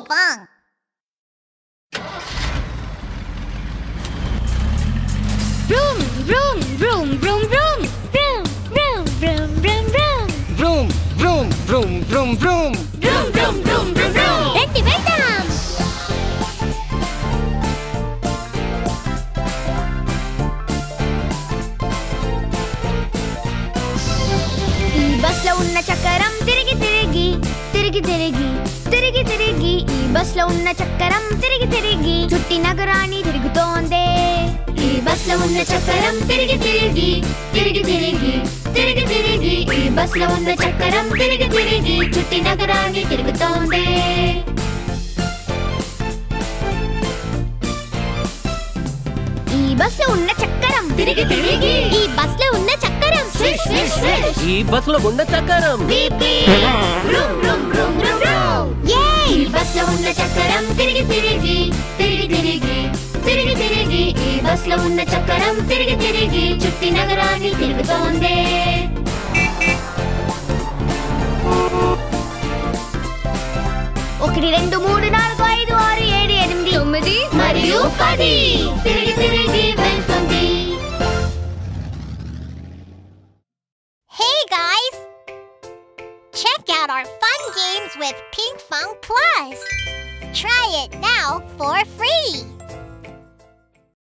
Fang. Vroom, vroom, vroom, vroom, vroom. Vroom, vroom, vroom, vroom, vroom. Vroom, vroom, vroom, vroom, vroom. Vroom, vroom, vroom, vroom, vroom. రండి వెళ్దాం ఈ bus లో ఉన్న చక్రం తిరిగి తిరిగి తిరిగి తిరిగి తిరిగి తిరిగి ఈ బస్ లో ఉన్న చక్రం తిరిగి తిరిగి చుట్టి నగరాన్ని తిరుగుతోంది ఈ బస్ లో ఉన్న చక్రం తిరిగి తిరిగి తిరిగి తిరిగి తిరిగి తిరిగి ఈ బస్ లో ఉన్న చక్రం తిరిగి తిరిగి చుట్టి నగరాన్ని తిరుగుతోంది ఈ బస్ లో ఉన్న చక్రం తిరిగి తిరిగి ఈ బస్ లో ఉన్న చక్రం స్విష్ స్విష్ స్విష్ ఈ బస్సులో ఉన్న చక్రం beep beep. Vroom vroom vroom vroom vroom. ఈ బస్ లో ఉన్న చక్రం తిరిగి తిరిగి తిరిగి తిరిగి తిరిగి తిరిగి ఈ బస్ లో ఉన్న చక్రం తిరిగి తిరిగి చుట్టి నగరాన్ని తిరుగుతోంది ఒకటి రెండు మూడు నాలుగు ఐదు ఆరు ఏడు ఎనిమిది తొమ్మిది మరియు పది తిరిగి తిరిగి వెళ్తుంది Hey guys! Check out our fun games with Pink Funk Plus. Try it now for free.